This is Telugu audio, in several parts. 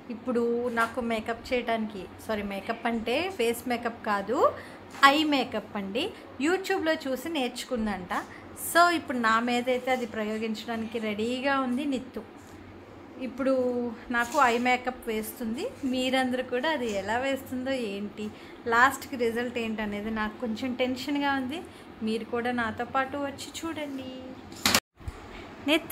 ఇప్పుడు నాకు మేకప్ చేయడానికి సారీ మేకప్ అంటే ఫేస్ మేకప్ కాదు ఐ మేకప్ అండి యూట్యూబ్లో చూసి నేర్చుకుందంట సో ఇప్పుడు నా మీద అయితే అది ప్రయోగించడానికి రెడీగా ఉంది నిత్తు ఇప్పుడు నాకు ఐ మేకప్ వేస్తుంది మీరందరూ కూడా అది ఎలా వేస్తుందో ఏంటి లాస్ట్కి రిజల్ట్ ఏంటనేది నాకు కొంచెం టెన్షన్గా ఉంది మీరు కూడా నాతో పాటు వచ్చి చూడండి నిత్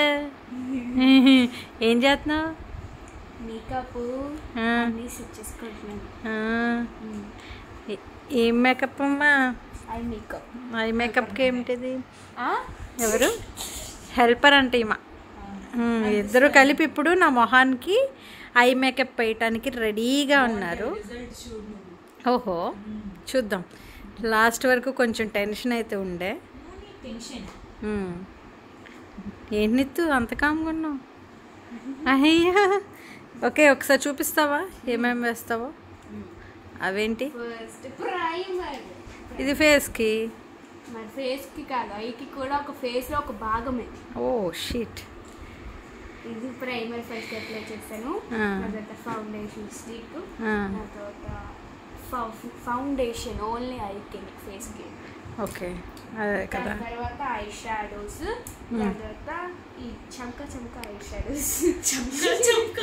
ఏం చేస్తున్నావు మేకప్ ఆ. అన్నీ సెట్ చేసుకుంటున్నాను ఆ, ఏ- ఏం మేకప్ అమ్మా ఐ మేకప్ ఐ మేకప్కి ఏమిటిది ఎవరు హెల్పర్ అంటే ఈమ ఉమ్, ఇద్దరు కలిపి ఇప్పుడు నా మొహానికి ఐ మేకప్ వేయటానికి రెడీగా ఉన్నారు ఓహో చూద్దాం లాస్ట్ వరకు కొంచెం టెన్షన్ అయితే ఉండే ఉమ్. ఏంటి నిత్తు అంత కామ్గా ఉన్నావు అయ్యా ఓకే ఒకసారి చూపిస్తావా ఏమేమి వేస్తావో అవేంటి ఫస్ట్ ప్రైమర్ ఇది ఫేస్కి మరి ఫేస్ కి కాదు ఐకి కూడా ఒక ఫేస్ లో ఒక భాగమే ఓ షీట్ ఇది ప్రైమర్ ఫస్ట్ అప్లై చేశాను ఆ. ఆ తర్వాత ఫౌండేషన్ స్టిక్ ఆ. ఆ తర్వాత ఫౌండేషన్ ఓన్లీ ఐకి ఫేస్ కి ఓకే అదే కదా దాని తర్వాత ఐ షాడోస్ దాని తర్వాత ఈ చంక చంక ఐ షాడోస్ చంక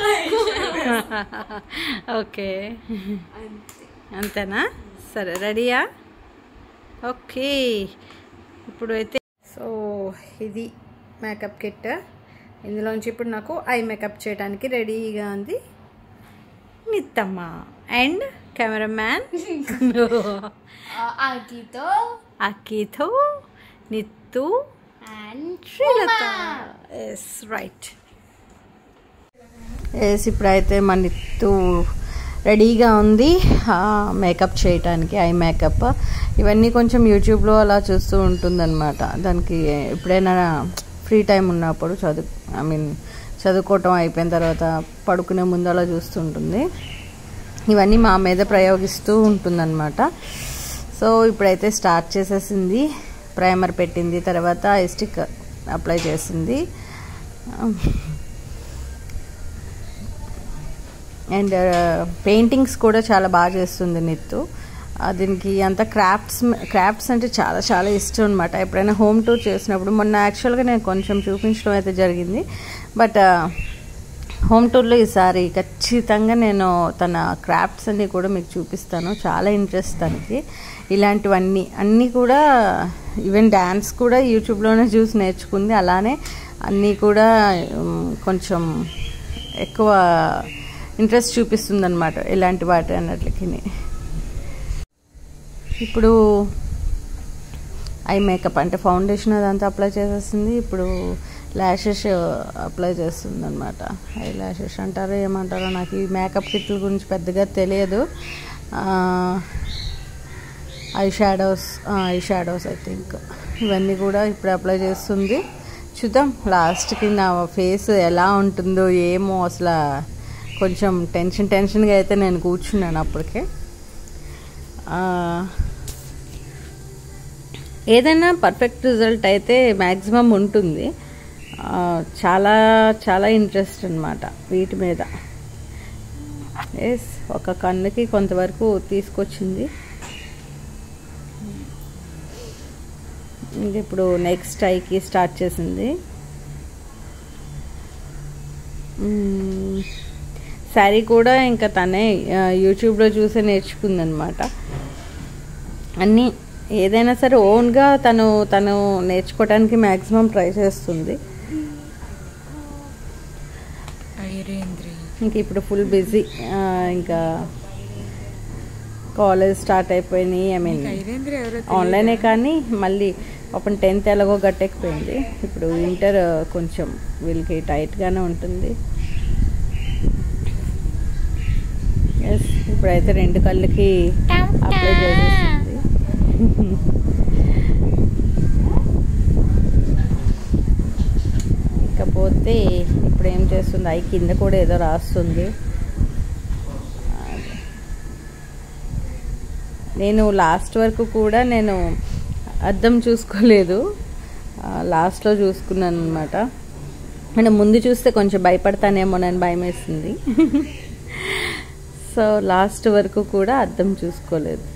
ఓకే అంతే అంతేనా సరే రెడీయా ఓకే ఇప్పుడు అయితే సో ఇది మేకప్ కిట్ ఇందులోంచి ఇప్పుడు నాకు ఐ మేకప్ చేయడానికి రెడీగా ఉంది నిత్తమ్మ అండ్ కెమెరామ్యాన్ ఆకితో అకీతో Nittu and Srilatha yes right yes ఇప్పుడైతే మన నిత్తు రెడీగా ఉంది మేకప్ చేయటానికి ఐ మేకప్ ఇవన్నీ కొంచెం యూట్యూబ్లో అలా చూస్తూ ఉంటుందన్నమాట దానికి ఎప్పుడైనా ఫ్రీ టైం ఉన్నప్పుడు చదువు ఐ మీన్ చదువుకోవటం అయిపోయిన తర్వాత పడుకునే ముందు అలా చూస్తుంటుంది ఇవన్నీ మా మీద ప్రయోగిస్తూ ఉంటుందన్నమాట సో ఇప్పుడైతే స్టార్ట్ చేసేసింది ప్రైమర్ పెట్టింది తర్వాత స్టిక్ అప్లై చేసింది అండ్ పెయింటింగ్స్ కూడా చాలా బాగా చేస్తుంది నిత్తు ఆ, దీనికి అంత క్రాఫ్ట్స్ క్రాఫ్ట్స్ అంటే చాలా చాలా ఇష్టం అనమాట ఎప్పుడైనా హోమ్ టూర్ చేసినప్పుడు మొన్న యాక్చువల్గా నేను కొంచెం చూపించడం అయితే జరిగింది బట్ హోమ్ టూర్లో ఈసారి ఖచ్చితంగా నేను తన క్రాఫ్ట్స్ అన్నీ కూడా మీకు చూపిస్తాను చాలా ఇంట్రెస్ట్ తనకి ఇలాంటివన్నీ అన్నీ కూడా ఈవెన్ డ్యాన్స్ కూడా యూట్యూబ్లోనే చూసి నేర్చుకుంది అలానే అన్నీ కూడా ఉమ్, కొంచెం ఎక్కువ ఇంట్రెస్ట్ చూపిస్తుంది అనమాట ఇలాంటి వాటి అన్నట్లకి ఇప్పుడు ఐ మేకప్ అంటే ఫౌండేషన్ అదంతా అప్లై చేసేసింది ఇప్పుడు ల్యాషెస్ అప్లై చేస్తుంది అనమాట ఐ ల్యాషెస్ అంటారో ఏమంటారో నాకు ఈ మేకప్ కిట్ల గురించి పెద్దగా తెలియదు eye shadows eye shadows I think ఇవన్నీ కూడా ఇప్పుడు అప్లై చేస్తుంది చూద్దాం లాస్ట్కి నా ఫేస్ ఎలా ఉంటుందో ఏమో అసలు కొంచెం టెన్షన్ టెన్షన్గా అయితే నేను కూర్చున్నాను అప్పటికే ఆ, ఏదైనా పర్ఫెక్ట్ రిజల్ట్ అయితే మ్యాక్సిమం ఉంటుంది ఆ, చాలా చాలా ఇంట్రెస్ట్ అనమాట వీటి మీద ఎస్ ఒక కన్నుకి కొంతవరకు తీసుకొచ్చింది ఇంక ఇప్పుడు నెక్స్ట్ ఐకి స్టార్ట్ చేసింది మ్మ్. శారీ కూడా ఇంకా తనే ఆ, యూట్యూబ్లో చూసే నేర్చుకుందనమాట అన్నీ ఏదైనా సరే ఓన్గా తను తను నేర్చుకోవడానికి మ్యాక్సిమం ట్రై చేస్తుంది ఇంక ఇప్పుడు ఫుల్ బిజీ ఇంకా కాలేజ్ స్టార్ట్ అయిపోయినాయి ఐ మీన్ ఆన్లైనే కానీ మళ్ళీ పాపం టెన్త్ ఎలాగో గట్టెక్కిపోయింది ఇప్పుడు ఇంటర్ కొంచెం వీళ్ళకి టైట్గానే ఉంటుంది ఎస్ ఇప్పుడైతే రెండు కళ్ళకి అప్లై చేసేసింది ఇకపోతే ఇప్పుడు ఏం చేస్తుంది అయి కింద కూడా ఏదో రాస్తుంది నేను లాస్ట్ వరకు కూడా నేను అద్దం చూసుకోలేదు లాస్ట్లో చూసుకున్నాను అనమాట అంటే ముందు చూస్తే కొంచెం భయపడతానేమోనని భయం వేస్తుంది సో లాస్ట్ వరకు కూడా అద్దం చూసుకోలేదు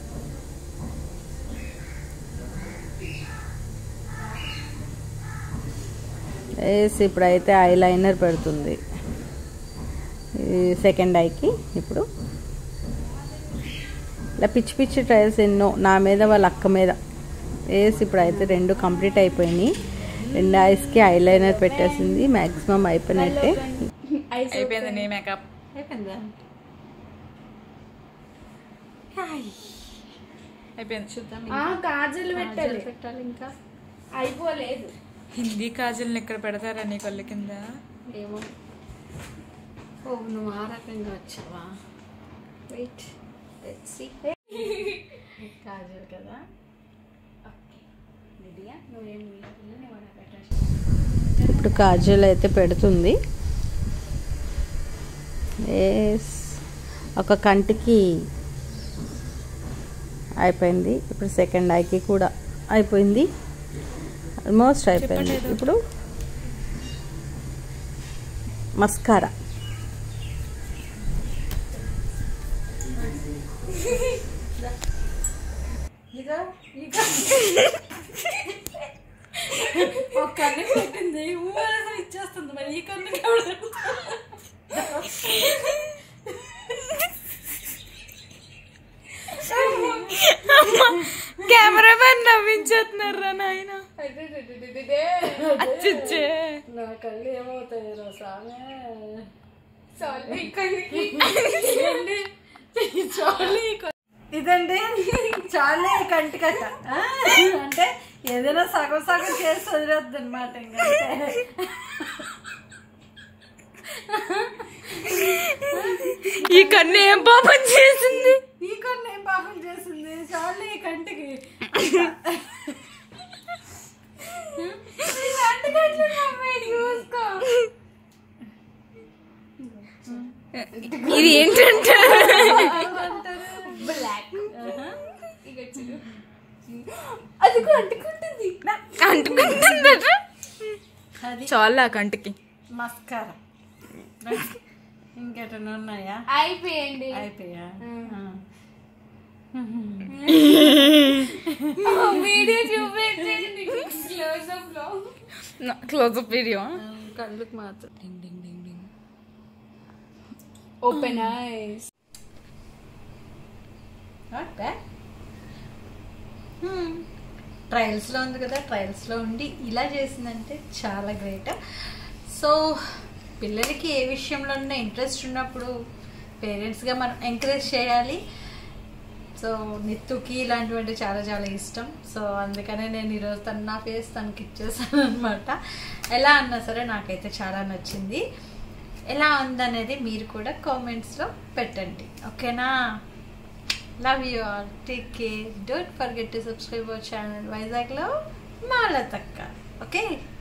వేసి ఇప్పుడైతే ఐ లైనర్ పెడుతుంది సెకండ్ ఐకి ఇప్పుడు ఇలా పిచ్చి పిచ్చి ట్రయల్స్ ఎన్నో నా మీద వాళ్ళ అక్క మీద వేసి ఇప్పుడైతే రెండు కంప్లీట్ అయిపోయినాయి రెండు ఐస్కి ఐ లైనర్ పెట్టేసింది మ్యాక్సిమం అయిపోయినట్టే ఐస్ అయిపోయింది నీ మేకప్ అయిపోయిందా అయిపోయింది చూద్దాం ఆ కాజల్ పెట్టాలి పెట్టాలి ఇంకా అయిపోలేదు హిందీ కాజల్ని ఇక్కడ పెడతారా నీ కళ్ళు కింద ఏమో ఓ నువ్వు ఆ రకంగా వచ్చావా వెయిట్ తెచ్చి కాజల్ కదా ఇప్పుడు కాజల్ అయితే పెడుతుంది ఎస్ ఒక కంటికి అయిపోయింది ఇప్పుడు సెకండ్ ఐకి కూడా అయిపోయింది ఆల్మోస్ట్ అయిపోయింది ఇప్పుడు మస్కారా ఒక కన్ను పెట్టింది ఊరేసం ఇచ్చేస్తుంది మరి ఈ కన్ను ఎవరు కెమెరా మ్యాన్ నవ్వించేస్తున్నారు నాయన అచ్చచ్చే నా కళ్ళు ఏమవుతాయి రా స్వామి ఇదండి చాలా కంటికట్ట ఆ? అంటే ఏదైనా సగం సగం చేసి వదిలేద్ది అనమాట ఇంకా ఈ కన్ను ఏం పాపం చేసింది ఈ కొన్ని ఏం పాపం చేసింది చాలా ఈ కంటికి ఇది ఏంటంటే బ్లాక్ ఇక చూడు అది కూడా అంటుకుంటుంది అంటుకుంటుందట అది చాలా కంటికి మస్కారా ఇంకెటన్నా ఉన్నాయా అయిపోయండి అయిపోయా వీడియో చూపించండి క్లోజ్ అప్ లో క్లోజ్అప్ వీడియో కళ్ళుకి మాత్రం ఓపెన్ ఐస్ ట్రయల్స్లో ఉంది కదా ట్రయల్స్లో ఉండి ఇలా చేసిందంటే చాలా గ్రేట్ సో పిల్లలకి ఏ విషయంలో ఇంట్రెస్ట్ ఉన్నప్పుడు పేరెంట్స్గా మనం ఎంకరేజ్ చేయాలి సో నిత్తుకి ఇలాంటివంటే చాలా చాలా ఇష్టం సో అందుకనే నేను ఈరోజు తను నా ఫేస్ తనకి ఇచ్చేసాను అనమాట ఎలా అన్నా సరే నాకైతే చాలా నచ్చింది ఎలా ఉందనేది మీరు కూడా కామెంట్స్లో పెట్టండి ఓకేనా love you all take care don't forget to subscribe our channel వైజాగ్లో మాలతక్క ఓకే